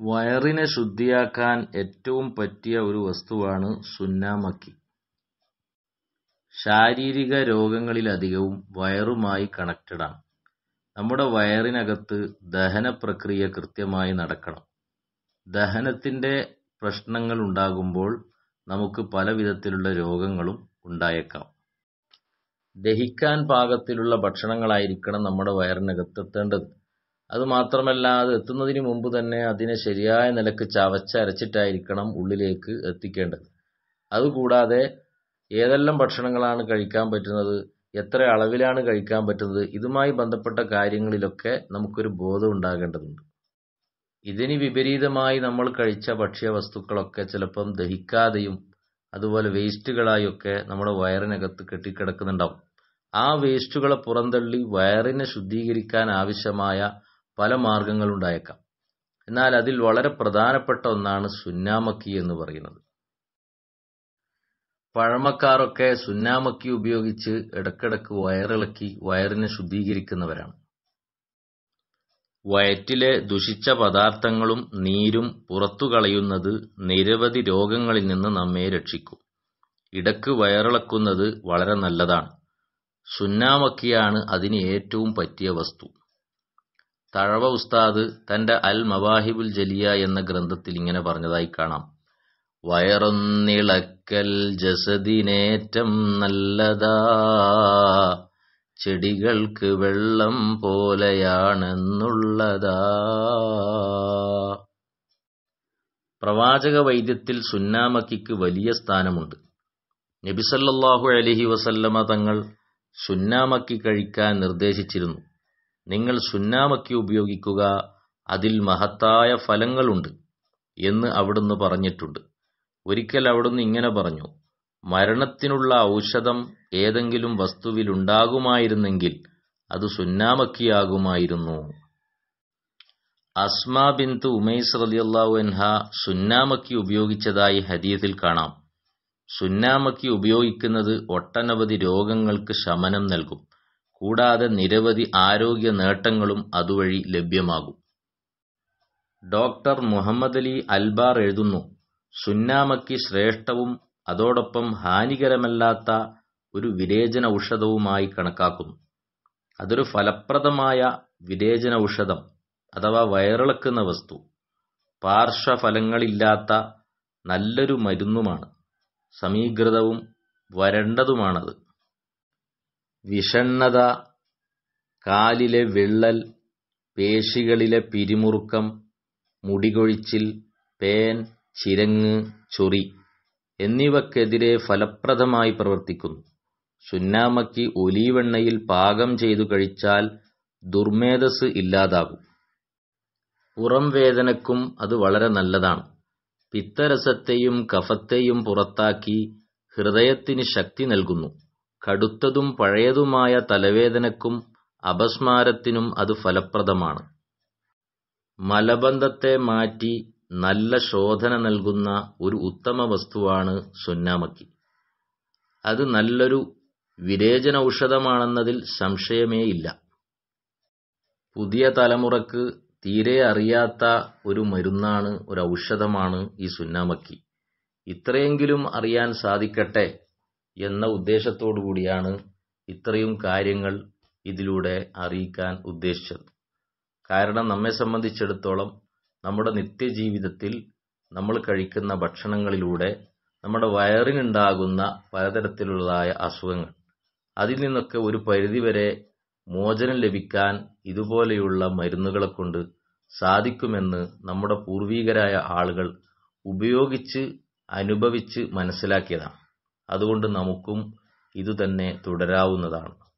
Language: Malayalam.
വയറിനെ ശുദ്ധിയാക്കാൻ ഏറ്റവും പറ്റിയ ഒരു വസ്തുവാണ് സുന്നാമക്കി. ശാരീരിക രോഗങ്ങളിലധികവും വയറുമായി കണക്റ്റഡാണ്. നമ്മുടെ വയറിനകത്ത് ദഹനപ്രക്രിയ കൃത്യമായി നടക്കണം. ദഹനത്തിന്റെ പ്രശ്നങ്ങളുണ്ടാകുമ്പോൾ നമുക്ക് പലവിധത്തിലുള്ള രോഗങ്ങളും ഉണ്ടായേക്കാം. ദഹിക്കാൻ പാകത്തിലുള്ള ഭക്ഷണങ്ങളായിരിക്കണം നമ്മുടെ വയറിനകത്തെത്തേണ്ടത്. അതുമാത്രമല്ല അത് എത്തുന്നതിന് മുമ്പ് തന്നെ അതിനെ ശരിയായ നിലക്ക് ചവച്ചരച്ചിട്ടായിരിക്കണം ഉള്ളിലേക്ക് എത്തിക്കേണ്ടത്. അതുകൂടാതെ ഏതെല്ലാം ഭക്ഷണങ്ങളാണ് കഴിക്കാൻ പറ്റുന്നത്, എത്ര അളവിലാണ് കഴിക്കാൻ പറ്റുന്നത്, ഇതുമായി ബന്ധപ്പെട്ട കാര്യങ്ങളിലൊക്കെ നമുക്കൊരു ബോധം ഉണ്ടാകേണ്ടതുണ്ട്. ഇതിന് വിപരീതമായി നമ്മൾ കഴിച്ച ഭക്ഷ്യവസ്തുക്കളൊക്കെ ചിലപ്പം ദഹിക്കാതെയും അതുപോലെ വേസ്റ്റുകളായൊക്കെ നമ്മുടെ വയറിനകത്ത് കെട്ടിക്കിടക്കുന്നുണ്ടാവും. ആ വേസ്റ്റുകളെ പുറന്തള്ളി വയറിനെ ശുദ്ധീകരിക്കാൻ ആവശ്യമായ പല മാർഗ്ഗങ്ങളുണ്ടായേക്കാം. എന്നാൽ അതിൽ വളരെ പ്രധാനപ്പെട്ട ഒന്നാണ് സുന്നാമക്കി എന്ന് പറയുന്നത്. പഴമക്കാരൊക്കെ സുന്നാമക്കി ഉപയോഗിച്ച് ഇടക്കിടക്ക് വയറിളക്കി വയറിനെ ശുദ്ധീകരിക്കുന്നവരാണ്. വയറ്റിലെ ദുഷിച്ച പദാർത്ഥങ്ങളും നീരും പുറത്തുകളയുന്നത് നിരവധി രോഗങ്ങളിൽ നിന്ന് നമ്മെ രക്ഷിക്കും. ഇടക്ക് വയറിളക്കുന്നത് വളരെ നല്ലതാണ്. സുന്നാമക്കിയാണ് അതിന് ഏറ്റവും പറ്റിയ വസ്തു. തഴവ ഉസ്താദ് തന്റെ അൽ മവാഹിബുൽ ജലിയ എന്ന ഗ്രന്ഥത്തിൽ ഇങ്ങനെ പറഞ്ഞതായി കാണാം. വയറൊന്നിളക്കൽ ജസദിനേറ്റം നല്ലതാ ചെടികൾക്ക് വെള്ളം പോലെയാണെന്നുള്ളതാ. പ്രവാചക വൈദ്യത്തിൽ സുന്നാമക്കിക്ക് വലിയ സ്ഥാനമുണ്ട്. നബി സല്ലല്ലാഹു അലൈഹി വസല്ലമ തങ്ങൾ സുന്നാമക്കി കഴിക്കാൻ നിർദ്ദേശിച്ചിരുന്നു. നിങ്ങൾ സുന്നാമക്കി ഉപയോഗിക്കുക, അതിൽ മഹത്തായ ഫലങ്ങളുണ്ട് എന്ന് അവിടുന്ന് പറഞ്ഞിട്ടുണ്ട്. ഒരിക്കൽ അവിടുന്ന് ഇങ്ങനെ പറഞ്ഞു, മരണത്തിനുള്ള ഔഷധം ഏതെങ്കിലും വസ്തുവിലുണ്ടാകുമായിരുന്നെങ്കിൽ അത് സുന്നാമക്കിയാകുമായിരുന്നു. അസ്മാ ബിൻത് ഉമൈസ് റളിയല്ലാഹു അൻഹ സുന്നാമക്കി ഉപയോഗിച്ചതായി ഹദീസിൽ കാണാം. സുന്നാമക്കി ഉപയോഗിക്കുന്നത് ഒട്ടനവധി രോഗങ്ങൾക്ക് ശമനം നൽകും. കൂടാതെ നിരവധി ആരോഗ്യ നേട്ടങ്ങളും അതുവഴി ലഭ്യമാകും. ഡോക്ടർ മുഹമ്മദലി അൽബാർ എഴുതുന്നു, സുന്നാമക്കി ശ്രേഷ്ഠവും അതോടൊപ്പം ഹാനികരമല്ലാത്ത ഒരു വിരേചനൌഷധവുമായി കണക്കാക്കുന്നു. അതൊരു ഫലപ്രദമായ വിരേചനൌഷധം അഥവാ വയറിളക്കുന്ന വസ്തു, പാർശ്വഫലങ്ങളില്ലാത്ത നല്ലൊരു മരുന്നുമാണ്. സമീകൃതവും വരണ്ടതുമാണത്. വിഷണ്ണത, കാലിലെ വിള്ളൽ, പേശികളിലെ പിരിമുറുക്കം, മുടികൊഴിച്ചിൽ, പേൻ, ചിരങ്ങ്, ചൊറി എന്നിവക്കെതിരെ ഫലപ്രദമായി പ്രവർത്തിക്കുന്നു. സുന്നാമക്കി ഒലീവെണ്ണയിൽ പാകം ചെയ്തു കഴിച്ചാൽ ദുർമേധസ്സ് ഇല്ലാതാകും. പുറംവേദനക്കും അത് വളരെ നല്ലതാണ്. പിത്തരസത്തെയും കഫത്തെയും പുറത്താക്കി ഹൃദയത്തിന് ശക്തി നൽകുന്നു. കടുത്തതും പഴയതുമായ തലവേദനക്കും അപസ്മാരത്തിനും അത് ഫലപ്രദമാണ്. മലബന്ധത്തെ മാറ്റി നല്ല ശോധന നൽകുന്ന ഒരു ഉത്തമ വസ്തുവാണ് സുന്നാമക്കി. അത് നല്ലൊരു വിരേചനൌഷധമാണെന്നതിൽ സംശയമേയില്ല. പുതിയ തലമുറക്ക് തീരെ അറിയാത്ത ഒരു മരുന്നാണ്, ഒരൌഷധമാണ് ഈ സുന്നാമക്കി. ഇത്രയെങ്കിലും അറിയാൻ സാധിക്കട്ടെ എന്ന ഉദ്ദേശത്തോടുകൂടിയാണ് ഇത്രയും കാര്യങ്ങൾ ഇതിലൂടെ അറിയിക്കാൻ ഉദ്ദേശിച്ചത്. കാരണം നമ്മെ സംബന്ധിച്ചിടത്തോളം നമ്മുടെ നിത്യജീവിതത്തിൽ നമ്മൾ കഴിക്കുന്ന ഭക്ഷണങ്ങളിലൂടെ നമ്മുടെ വയറിനുണ്ടാകുന്ന പലതരത്തിലുള്ളതായ അസുഖങ്ങൾ, അതിൽ നിന്നൊക്കെ ഒരു പരിധിവരെ മോചനം ലഭിക്കാൻ ഇതുപോലെയുള്ള മരുന്നുകളെക്കൊണ്ട് സാധിക്കുമെന്ന് നമ്മുടെ പൂർവികരായ ആളുകൾ ഉപയോഗിച്ച് അനുഭവിച്ച് മനസ്സിലാക്കിയതാണ്. അതുകൊണ്ട് നമുക്കും ഇതുതന്നെ തുടരാവുന്നതാണ്.